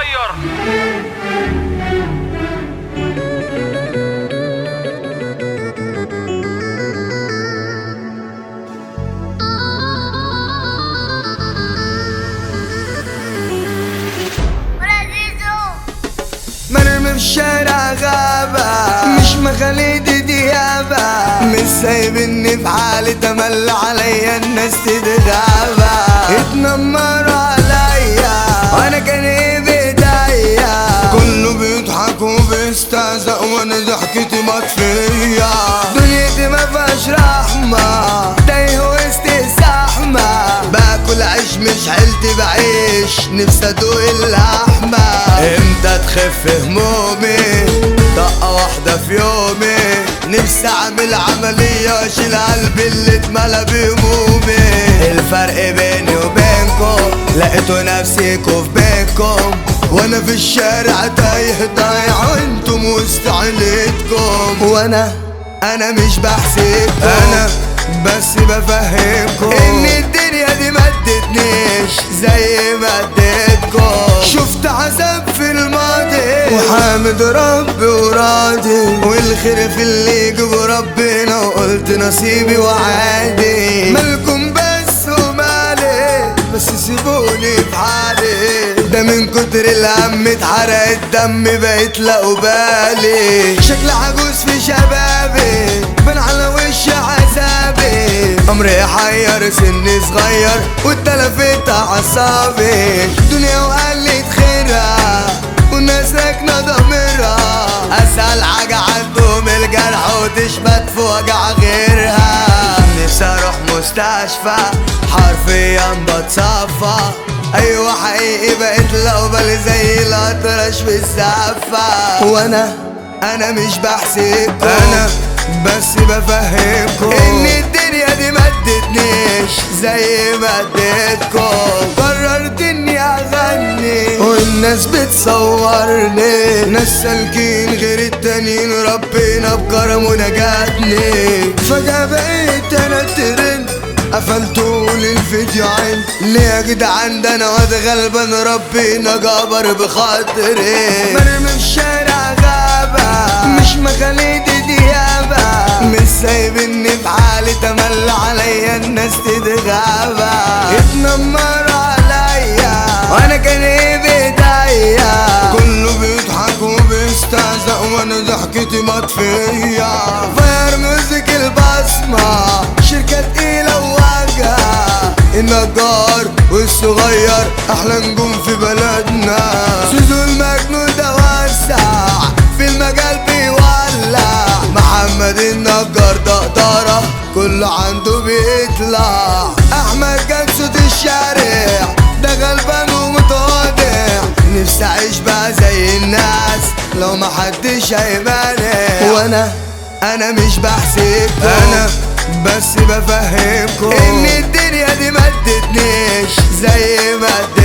صغير مرمي في الشارع غابة مش مخاليدي ديابة مش سايبني في حالي تملى عليا الناس تتغابى اتنمروا عليا وانا كان ايه بايديا كله بيضحك وبيستهزأ وانا ضحكتي مطفية دنيتي ما فيهاش رحمة تايه وسط الزحمة باكل عيش مش حيلتي بعيش نفسي ادوق اللحمة امتى تخف همومي دقة واحدة في يومي نفسي اعمل عملية واشيل قلبي اللي اتملى بهمومي الفرق بيني وبينكم لقيتوا نفسيكوا في بينكم وانا في الشارع تايه ضايع وانتم وسط عيلتكم وانا انا مش بحسبكم انا بس بفهمكم ان الدنيا دي ما ادتنيش زي ما اديتكم شفت عذاب في الماضي وحامد ربي وراضي والخير في اللي يجيب ربنا وقلت نصيبي وعادي مالكم بس ومالي بس سيبوني في حالي ده من كتر الهم اتحرق الدم بقيت لا بالي شكل عجوز في شبابي بان على وش عذابي عمري يحير سني صغير واتلفت اعصابي دنيا وقلت خيرها والناس راكنة ضميرها اسهل حاجة عندهم الجرح وتشبت في وجع غيرها نفسي اروح مستشفى حرفيا بتصفى ايوه حقيقي بقيت لو بالي زي الاطرش في الزفة وانا انا مش بحسبكم انا بس بفهمكم ان الدنيا دي ما ادتنيش زي ما اديتكم قررت اني اغني والناس بتصورني ناس سالكين غير التانيين ربنا بكرمه نجاتني فجأة بقيت انا ترند قفلتوا لي الفيديو عين ليه يا جدعان ده انا واد غلبان ربنا جبر بخاطري مرمي في الشارع غابة مش مخاليدي ديابة مش سايبني في حالي تملى عليا الناس تتغابى اتنمروا عليا وانا كان ايه بايديا كله بيضحك وبيستهزأ وانا ضحكتي مطفية فاير ميوزك البصمة شركة تقيلة وواجهة النجار والصغير احلى نجوم في بلدنا سوزو المجنون ده وسع في المجال بيولع محمد النجار ده قدرة كله عنده بيطلع احمد كان صوت الشارع ده غلبان ومتواضع نفسي اعيش بقى زي الناس لو ما حدش هيمانع وانا انا مش بحسبكم انا بس بفهمكم ان الدنيا دي ما ادتنيش زي ما ادتكم